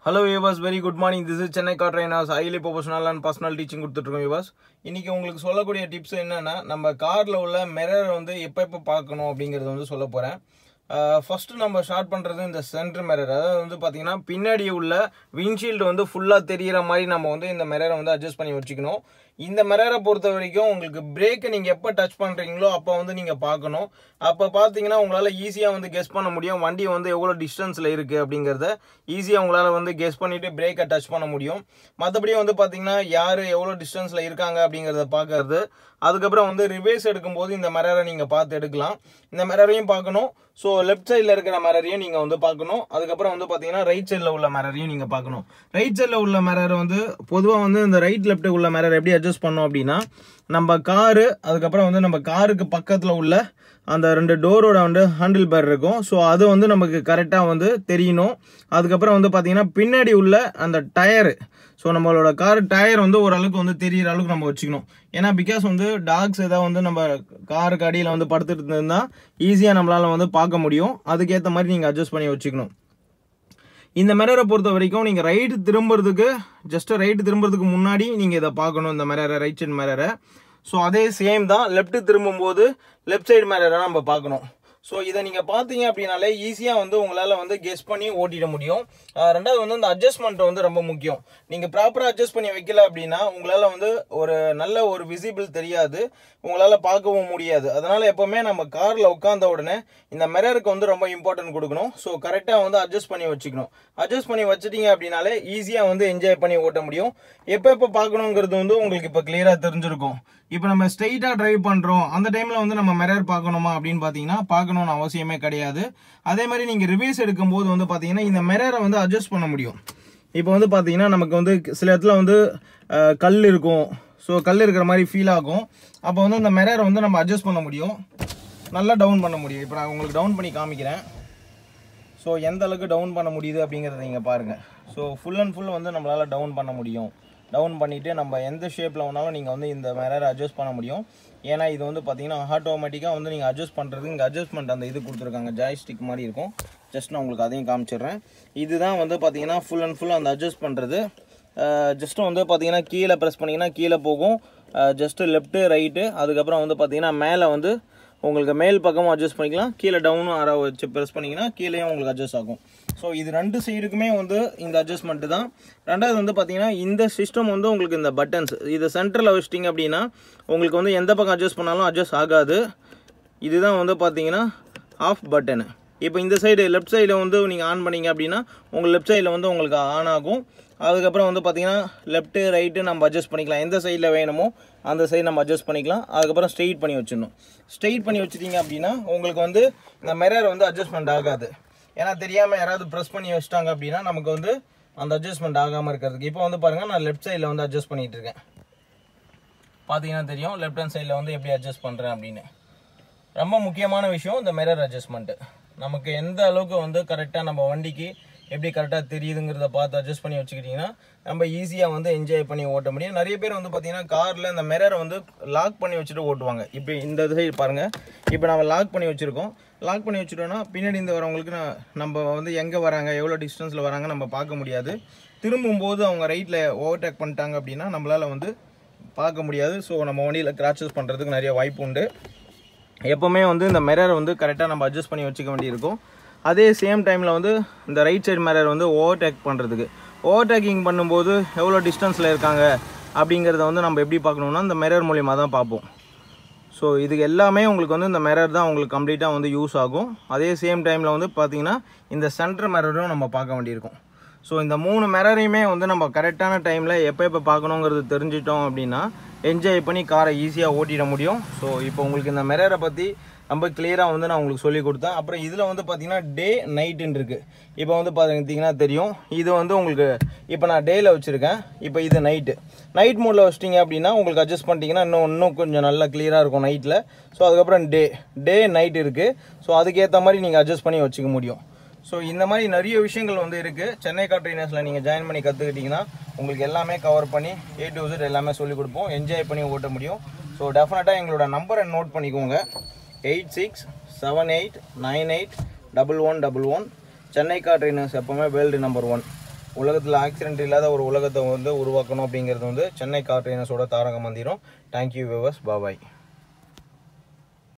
hello viewers very good morning this is Chennai car trainers highly professional and personal teaching கொடுத்துட்ருக்கோம் viewers இன்னைக்கு உங்களுக்கு சொல்லக்கூடிய tips என்னன்னா நம்ம காரில் உள்ள மிரர் வந்து எப்போ எப்போ பார்க்கணும் அப்படிங்கிறத வந்து சொல்ல போகிறேன் ஃபர்ஸ்ட் நம்ம ஸ்டார்ட் பண்ணுறது இந்த சென்டர் மிரர் அதாவது வந்து பார்த்தீங்கன்னா பின்னாடி உள்ள விண்ட்ஷீல்டு வந்து ஃபுல்லாக தெரியிற மாதிரி நம்ம வந்து இந்த மிரரை வந்து அட்ஜஸ்ட் பண்ணி வச்சுக்கணும் இந்த மிரரை பொறுத்த வரைக்கும் உங்களுக்கு பிரேக்கை நீங்கள் எப்போ டச் பண்ணுறீங்களோ அப்போ வந்து நீங்கள் பார்க்கணும் அப்போ பார்த்தீங்கன்னா உங்களால் ஈஸியாக வந்து கெஸ் பண்ண முடியும் வண்டி வந்து எவ்வளோ டிஸ்டன்ஸில் இருக்குது அப்படிங்கிறத ஈஸியாக உங்களால் வந்து கெஸ் பண்ணிவிட்டு பிரேக்கை டச் பண்ண முடியும் மற்றபடி வந்து பார்த்தீங்கன்னா யார் எவ்வளோ டிஸ்டன்ஸில் இருக்காங்க அப்படிங்கிறத பார்க்கறது அதுக்கப்புறம் வந்து ரிவேஸ் எடுக்கும்போது இந்த மிரரை நீங்கள் பார்த்து எடுக்கலாம் இந்த மிரரையும் பார்க்கணும் ஸோ லெஃப்ட் சைடில் இருக்கிற மிரரையும் நீங்கள் வந்து பார்க்கணும் அதுக்கப்புறம் வந்து பார்த்தீங்கன்னா ரைட் சைடில் உள்ள மிரரையும் நீங்கள் பார்க்கணும் ரைட் சைடில் உள்ள மிரர் வந்து பொதுவாக வந்து இந்த ரைட் லெஃப்ட் உள்ள மிரர் எப்படி அட்ஜஸ்ட் பண்ணோம் அப்படின்னா நம்ம காரு அதுக்கப்புறம் வந்து நம்ம காருக்கு பக்கத்தில் உள்ள அந்த ரெண்டு டோரோட வந்து ஹேண்டில் பேர் இருக்கும் ஸோ அது வந்து நமக்கு கரெக்டாக வந்து தெரியணும் அதுக்கப்புறம் வந்து பார்த்தீங்கன்னா பின்னாடி உள்ள அந்த டயரு ஸோ நம்மளோட கார் டயர் வந்து ஓரளவுக்கு வந்து தெரியிற அளவுக்கு நம்ம வச்சுக்கணும் ஏன்னா பிகாஸ் வந்து டாக்ஸ் ஏதாவது வந்து நம்ம காருக்கு அடியில் வந்து படுத்துட்டு இருந்ததுன்னா ஈஸியாக நம்மளால் வந்து பார்க்க முடியும் அதுக்கேற்ற மாதிரி நீங்கள் அட்ஜஸ்ட் பண்ணி வச்சுக்கணும் இந்த மிரரை பொறுத்த வரைக்கும் நீங்கள் ரைட்டு திரும்புறதுக்கு ஜஸ்ட் ரைட்டு திரும்புறதுக்கு முன்னாடி நீங்கள் இதை பார்க்கணும் இந்த மிரரை ரைட் சைடு மிரரை ஸோ அதே சேம் தான் லெஃப்ட் திரும்பும்போது லெஃப்ட் சைடு மிரரை நம்ம பார்க்கணும் ஸோ இதை நீங்கள் பார்த்தீங்க அப்படின்னாலே ஈஸியாக வந்து உங்களால் வந்து கெஸ் பண்ணி ஓட்டிட முடியும் அஹ் ரெண்டாவது வந்து அந்த அட்ஜஸ்ட்மெண்ட் வந்து ரொம்ப முக்கியம் நீங்கள் ப்ராப்பராக அட்ஜஸ்ட் பண்ணி வைக்கல அப்படின்னா உங்களால் வந்து ஒரு நல்ல ஒரு விசிபிள் தெரியாது உங்களால் பார்க்கவும் முடியாது அதனால் எப்போவுமே நம்ம காரில் உட்காந்த உடனே இந்த மிரருக்கு வந்து ரொம்ப இம்பார்ட்டன்ட் கொடுக்கணும் ஸோ கரெக்டாக வந்து அட்ஜஸ்ட் பண்ணி வச்சுக்கணும் அட்ஜஸ்ட் பண்ணி வச்சிட்டீங்க அப்படின்னாலே ஈஸியாக வந்து என்ஜாய் பண்ணி ஓட்ட முடியும் எப்போ எப்போ பார்க்கணுங்கிறது வந்து உங்களுக்கு இப்போ கிளியராக தெரிஞ்சிருக்கும் இப்போ நம்ம ஸ்ட்ரைட்டாக டிரைவ் பண்ணுறோம் அந்த டைமில் வந்து நம்ம மிரர் பார்க்கணுமா அப்படின்னு பார்த்தீங்கன்னா பார்க்கணும்னு அவசியமே கிடையாது அதே மாதிரி நீங்கள் ரிவீஸ் எடுக்கும்போது வந்து பார்த்தீங்கன்னா இந்த மிரரை வந்து அட்ஜஸ்ட் பண்ண முடியும் இப்போ வந்து பார்த்தீங்கன்னா நமக்கு வந்து சில இடத்துல வந்து அஹ், கல் இருக்கும் ஸோ கல் இருக்கிற மாதிரி ஃபீல் ஆகும் அப்போ வந்து இந்த மிரரை வந்து நம்ம அட்ஜஸ்ட் பண்ண முடியும் நல்லா டவுன் பண்ண முடியும் இப்போ நான் உங்களுக்கு டவுன் பண்ணி காமிக்கிறேன் ஸோ எந்த அளவுக்கு டவுன் பண்ண முடியுது அப்படிங்கிறத நீங்கள் பாருங்கள் ஸோ ஃபுல் அண்ட் ஃபுல் வந்து நம்மளால் டவுன் பண்ண முடியும் டவுன் பண்ணிவிட்டு நம்ம எந்த ஷேப்பில் வேணாலும் நீங்கள் வந்து இந்த மிரரை அட்ஜஸ்ட் பண்ண முடியும் ஏன்னா இது வந்து பார்த்தீங்கன்னா ஆட்டோமேட்டிக்காக வந்து நீங்கள் அட்ஜஸ்ட் பண்ணுறது இங்கே அட்ஜஸ்ட்மெண்ட் அந்த இது கொடுத்துருக்காங்க ஜாய்ஸ்டிக் மாதிரி இருக்கும் ஜஸ்ட் நான் உங்களுக்கு அதையும் காமிச்சிடுறேன் இதுதான் வந்து பார்த்தீங்கன்னா ஃபுல் அண்ட் ஃபுல் அந்த அட்ஜஸ்ட் பண்ணுறது ஜஸ்ட்டு வந்து பார்த்தீங்கன்னா கீழே ப்ரெஸ் பண்ணிங்கன்னா கீழே போகும் ஜஸ்ட்டு லெஃப்ட்டு ரைட்டு அதுக்கப்புறம் வந்து பார்த்தீங்கன்னா மேலே வந்து உங்களுக்கு மேல் பக்கமும் அட்ஜஸ்ட் பண்ணிக்கலாம் கீழே டவுனும் ஆரோ வச்சு ப்ரெஸ் பண்ணிங்கன்னா கீழேயும் உங்களுக்கு அட்ஜஸ்ட் ஆகும் ஸோ இது ரெண்டு சைடுக்குமே வந்து இந்த அட்ஜஸ்ட்மெண்ட்டு தான் ரெண்டாவது வந்து பார்த்தீங்கன்னா இந்த சிஸ்டம் வந்து உங்களுக்கு இந்த பட்டன்ஸ் இதை சென்டரில் வச்சிட்டிங்க அப்படின்னா உங்களுக்கு வந்து எந்த பக்கம் அட்ஜஸ்ட் பண்ணாலும் அட்ஜஸ்ட் ஆகாது இதுதான் வந்து பார்த்தீங்கன்னா ஆஃப் பட்டனு இப்போ இந்த சைடு லெஃப்ட் சைடில் வந்து நீங்கள் ஆன் பண்ணீங்க அப்படின்னா உங்கள் லெஃப்ட் சைடில் வந்து உங்களுக்கு ஆன் ஆகும் அதுக்கப்புறம் வந்து பார்த்தீங்கன்னா லெஃப்ட்டு ரைட்டு நம்ம அட்ஜஸ்ட் பண்ணிக்கலாம் எந்த சைடில் வேணுமோ அந்த சைடு நம்ம அட்ஜஸ்ட் பண்ணிக்கலாம் அதுக்கப்புறம் ஸ்ட்ரெயிட் பண்ணி வச்சிடணும் ஸ்ட்ரெயிட் பண்ணி வச்சிட்டீங்க அப்படின்னா உங்களுக்கு வந்து இந்த மிரர் வந்து அட்ஜஸ்ட்மெண்ட் ஆகாது ஏன்னா தெரியாமல் யாராவது ப்ரெஸ் பண்ணி வச்சிட்டாங்க அப்படின்னா நமக்கு வந்து அந்த அட்ஜஸ்ட்மெண்ட் ஆகாமல் இருக்கிறதுக்கு இப்போ வந்து பாருங்கள் நான் லெஃப்ட் சைடில் வந்து அட்ஜஸ்ட் பண்ணிகிட்டு இருக்கேன் பார்த்தீங்கன்னா தெரியும் லெஃப்ட் ஹேண்ட் சைடில் வந்து எப்படி அட்ஜஸ்ட் பண்ணுறேன் அப்படின்னு ரொம்ப முக்கியமான விஷயம் இந்த மிரர் அட்ஜஸ்ட்மெண்ட்டு நமக்கு எந்த அளவுக்கு வந்து கரெக்டாக நம்ம வண்டிக்கு எப்படி கரெக்டாக தெரியுதுங்கிறத பார்த்து அட்ஜஸ்ட் பண்ணி வச்சுக்கிட்டிங்கன்னா நம்ம ஈஸியாக வந்து என்ஜாய் பண்ணி ஓட்ட முடியும் நிறைய பேர் வந்து பார்த்தீங்கன்னா காரில் இந்த மிரரை வந்து லாக் பண்ணி வச்சுட்டு ஓட்டுவாங்க இப்போ இந்த சைடு பாருங்கள் இப்போ நம்ம லாக் பண்ணி வச்சுருக்கோம் லாக் பண்ணி வச்சுட்டோம்னா பின்னாடி இந்த வரவங்களுக்கு நான் நம்ம வந்து எங்கே வராங்க எவ்வளோ டிஸ்டன்ஸில் வராங்க நம்ம பார்க்க முடியாது திரும்பும்போது அவங்க ரைட்டில் ஓவர்டேக் பண்ணிட்டாங்க அப்படின்னா நம்மளால் வந்து பார்க்க முடியாது ஸோ நம்ம வண்டியில் கிராச்சஸ் பண்ணுறதுக்கு நிறைய வாய்ப்பு உண்டு எப்போவுமே வந்து இந்த மிரரை வந்து கரெக்டாக நம்ம அட்ஜஸ்ட் பண்ணி வச்சுக்க வேண்டியிருக்கும் அதே சேம் டைமில் வந்து இந்த ரைட் சைடு மிரர் வந்து ஓவர்டேக் பண்ணுறதுக்கு ஓவர்டேக்கிங் பண்ணும்போது எவ்வளோ டிஸ்டன்ஸில் இருக்காங்க அப்படிங்கிறத வந்து நம்ம எப்படி பார்க்கணுன்னா இந்த மிரர் மூலியமாக தான் பார்ப்போம் ஸோ இதுக்கு எல்லாமே உங்களுக்கு வந்து இந்த மிரர் தான் உங்களுக்கு கம்ப்ளீட்டாக வந்து யூஸ் ஆகும் அதே சேம் டைமில் வந்து பார்த்தீங்கன்னா இந்த சென்டர் மிரரும் நம்ம பார்க்க வேண்டியிருக்கும் ஸோ இந்த மூணு மிரரையுமே வந்து நம்ம கரெக்டான டைமில் எப்போ எப்போ பார்க்கணுங்கிறது தெரிஞ்சிட்டோம் அப்படின்னா என்ஜாய் பண்ணி காரை ஈஸியாக ஓட்டிட முடியும் ஸோ இப்போ உங்களுக்கு இந்த மிரரை பற்றி ரொம்ப கிளியராக வந்து நான் உங்களுக்கு சொல்லி கொடுத்தேன் அப்புறம் இதில் வந்து பார்த்தீங்கன்னா டே நைட்டுன்னு இருக்குது இப்போ வந்து பார்த்தீங்கன்னா தெரியும் இது வந்து உங்களுக்கு இப்போ நான் டேயில் வச்சுருக்கேன் இப்போ இது நைட்டு நைட் மோடில் வச்சிட்டிங்க அப்படின்னா உங்களுக்கு அட்ஜஸ்ட் பண்ணிட்டீங்கன்னா இன்னும் இன்னும் கொஞ்சம் நல்லா கிளியராக இருக்கும் நைட்டில் ஸோ அதுக்கப்புறம் டே டே நைட் இருக்குது ஸோ அதுக்கேற்ற மாதிரி நீங்கள் அட்ஜஸ்ட் பண்ணி வச்சுக்க முடியும் ஸோ இந்த மாதிரி நிறைய விஷயங்கள் வந்து இருக்குது சென்னை கார் ட்ரைனர்ஸில் நீங்கள் ஜாயின் பண்ணி கற்றுக்கிட்டிங்கன்னா உங்களுக்கு எல்லாமே கவர் பண்ணி ஏ டு Z எல்லாமே சொல்லிக் கொடுப்போம் என்ஜாய் பண்ணி ஓட்ட முடியும் ஸோ டெஃபினட்டாக எங்களோட நம்பரை நோட் பண்ணிக்கோங்க eight six seven eight nine eight double one double one Chennai car trainers எப்போவுமே வேர்ல்டு நம்பர் ஒன் உலகத்தில் ஆக்சிடென்ட் இல்லாத ஒரு உலகத்தை வந்து உருவாக்கணும் அப்படிங்கிறது வந்து சென்னை கார் ட்ரைனர்ஸோட தாரக மந்திரம் தேங்க்யூ வியூவர்ஸ் பாபாய்